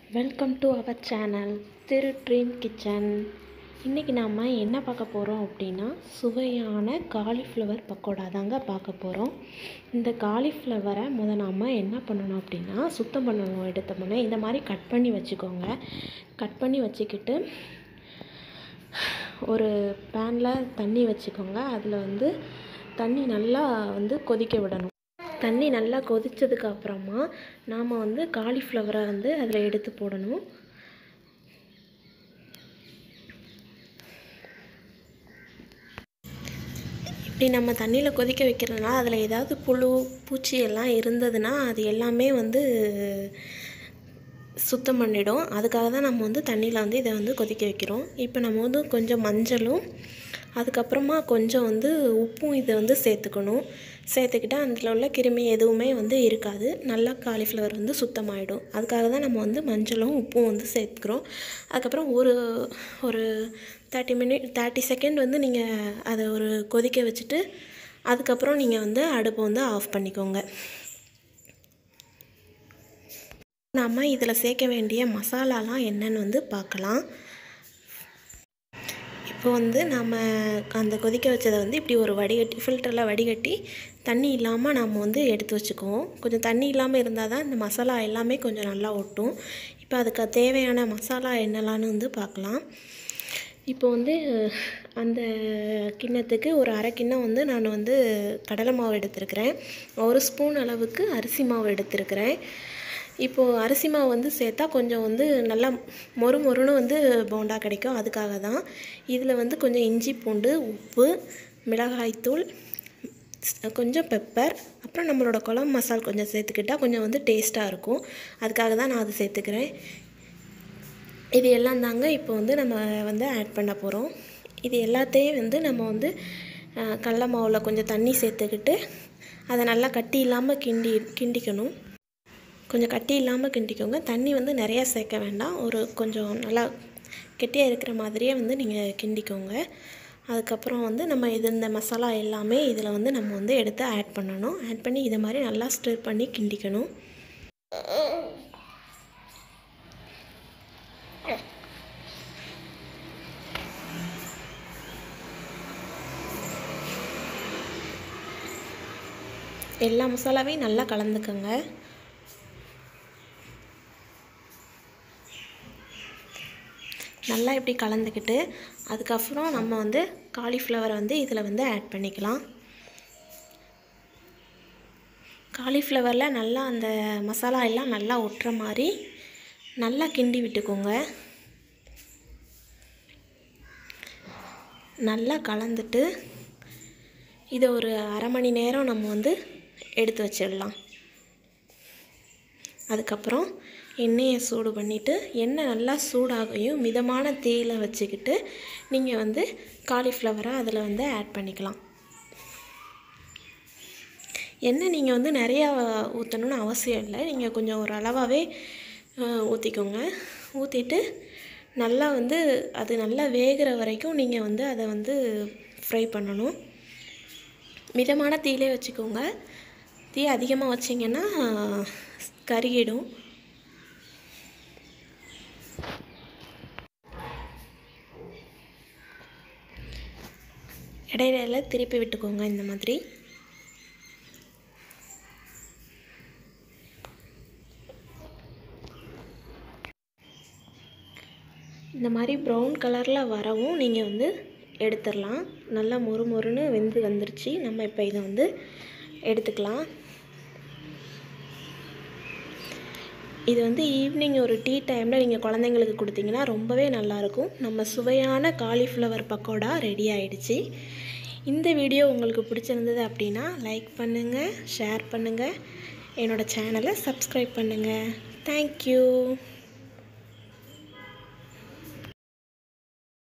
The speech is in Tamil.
welcome to our channel Thiru dream kitchen இன்றைக்கி நாம் என்ன பார்க்க போகிறோம் அப்படின்னா சுவையான காலிஃப்ளவர் பக்கோடா தாங்க பார்க்க போகிறோம் இந்த காலிஃப்ளவரை முத நாம் என்ன பண்ணணும் அப்படின்னா சுத்தம் பண்ணணும் எடுத்தோம்னா இந்த மாதிரி கட் பண்ணி வச்சுக்கோங்க கட் பண்ணி வச்சுக்கிட்டு ஒரு பேனில் தண்ணி வச்சுக்கோங்க அதில் வந்து தண்ணி நல்லா வந்து கொதிக்க விடணும் தண்ணி நல்லா கொதித்ததுக்கு அப்புறமா நாம் வந்து காலிஃப்ளவரை வந்து அதில் எடுத்து போடணும் இப்படி நம்ம தண்ணியில் கொதிக்க வைக்கிறதுனால அதில் ஏதாவது புழு பூச்சி எல்லாம் இருந்ததுன்னா அது எல்லாமே வந்து சுத்தம் பண்ணிடும் அதுக்காக தான் நம்ம வந்து தண்ணியில் வந்து இதை வந்து கொதிக்க வைக்கிறோம் இப்போ நம்ம வந்து கொஞ்சம் மஞ்சளும் அதுக்கப்புறமா கொஞ்சம் வந்து உப்பும் இதை வந்து சேர்த்துக்கணும் சேர்த்துக்கிட்டா அதில் உள்ள கிருமி எதுவுமே வந்து இருக்காது நல்லா காலிஃப்ளவர் வந்து சுத்தமாயிடும் அதுக்காக தான் நம்ம வந்து மஞ்சளும் உப்பும் வந்து சேர்த்துக்கிறோம் அதுக்கப்புறம் ஒரு ஒரு தேர்ட்டி மினிட் தேர்ட்டி செகண்ட் வந்து நீங்கள் அதை ஒரு கொதிக்க வச்சுட்டு அதுக்கப்புறம் நீங்கள் வந்து அடுப்பை வந்து ஆஃப் பண்ணிக்கோங்க நாம் இதில் சேர்க்க வேண்டிய மசாலாலாம் என்னென்னு வந்து பார்க்கலாம் இப்போ வந்து நம்ம அந்த கொதிக்க வச்சதை வந்து இப்படி ஒரு வடிகட்டி ஃபில்டரில் வடிகட்டி தண்ணி இல்லாமல் நம்ம வந்து எடுத்து வச்சுக்குவோம் கொஞ்சம் தண்ணி இல்லாமல் இருந்தால் தான் இந்த மசாலா எல்லாமே கொஞ்சம் நல்லா ஒட்டும் இப்போ அதுக்கு தேவையான மசாலா என்னலான்னு வந்து பார்க்கலாம் இப்போ வந்து அந்த கிண்ணத்துக்கு ஒரு அரை கிண்ணம் வந்து நான் வந்து கடலை மாவு எடுத்திருக்கிறேன் ஒரு ஸ்பூன் அளவுக்கு அரிசி மாவு எடுத்திருக்கிறேன் இப்போது அரிசி மாவு வந்து சேர்த்தா கொஞ்சம் வந்து நல்லா மொறு மொறுன்னு வந்து போண்டா கிடைக்கும் அதுக்காக தான் இதில் வந்து கொஞ்சம் இஞ்சி பூண்டு உப்பு மிளகாய்த்தூள் கொஞ்சம் பெப்பர் அப்புறம் நம்மளோட குழம்பு மசால் கொஞ்சம் சேர்த்துக்கிட்டால் கொஞ்சம் வந்து டேஸ்ட்டாக இருக்கும் அதுக்காக தான் நான் அது சேர்த்துக்கிறேன் இது எல்லாம் தாங்க இப்போ வந்து நம்ம வந்து ஆட் பண்ண போகிறோம் இது எல்லாத்தையும் வந்து நம்ம வந்து கடல மாவில் கொஞ்சம் தண்ணி சேர்த்துக்கிட்டு அதை நல்லா கட்டி இல்லாமல் கிண்டி கிண்டிக்கணும் கொஞ்சம் கட்டி இல்லாமல் கிண்டிக்கோங்க தண்ணி வந்து நிறையா சேர்க்க வேண்டாம் ஒரு கொஞ்சம் நல்லா கெட்டியாக இருக்கிற மாதிரியே வந்து நீங்கள் கிண்டிக்கோங்க அதுக்கப்புறம் வந்து நம்ம இது இந்த மசாலா எல்லாமே இதில் வந்து நம்ம வந்து எடுத்து ஆட் பண்ணணும் ஆட் பண்ணி இதை மாதிரி நல்லா ஸ்டிர் பண்ணி கிண்டிக்கணும் எல்லா மசாலாவையும் நல்லா கலந்துக்கோங்க நல்லா இப்படி கலந்துக்கிட்டு அதுக்கப்புறம் நம்ம வந்து காலிஃப்ளவரை வந்து இதில் வந்து ஆட் பண்ணிக்கலாம் காலிஃப்ளவரில் நல்லா அந்த மசாலா எல்லாம் நல்லா ஒட்டுற மாதிரி நல்லா கிண்டி விட்டுக்கோங்க நல்லா கலந்துட்டு இதை ஒரு அரை மணி நேரம் நம்ம வந்து எடுத்து வச்சிடலாம் அதுக்கப்புறம் எண்ணெயை சூடு பண்ணிவிட்டு எண்ணெய் நல்லா சூடாகையும் மிதமான தீயில் வச்சுக்கிட்டு நீங்கள் வந்து காலிஃப்ளவரை அதில் வந்து ஆட் பண்ணிக்கலாம் எண்ணெய் நீங்கள் வந்து நிறையா ஊற்றணுன்னு அவசியம் இல்லை நீங்கள் கொஞ்சம் ஒரு அளவாகவே ஊற்றிக்கோங்க ஊற்றிட்டு நல்லா வந்து அது நல்லா வேகிற வரைக்கும் நீங்கள் வந்து அதை வந்து ஃப்ரை பண்ணணும் மிதமான தீயிலே வச்சுக்கோங்க தீ அதிகமாக வச்சிங்கன்னா கருகிடும் இடையில திருப்பி விட்டுக்கோங்க இந்த மாதிரி இந்த மாதிரி ப்ரௌன் கலரில் வரவும் நீங்கள் வந்து எடுத்துடலாம் நல்லா மொறு மொறுன்னு வெந்து வந்துருச்சு நம்ம இப்போ இதை வந்து எடுத்துக்கலாம் இது வந்து ஈவினிங் ஒரு டீ டைமில் நீங்கள் குழந்தைங்களுக்கு கொடுத்தீங்கன்னா ரொம்பவே நல்லாயிருக்கும் நம்ம சுவையான காலிஃப்ளவர் பக்கோடா ரெடி ஆகிடுச்சு இந்த வீடியோ உங்களுக்கு பிடிச்சிருந்தது அப்படின்னா லைக் பண்ணுங்கள் ஷேர் பண்ணுங்கள் என்னோடய சேனலை சப்ஸ்கிரைப் பண்ணுங்கள் தேங்க்யூ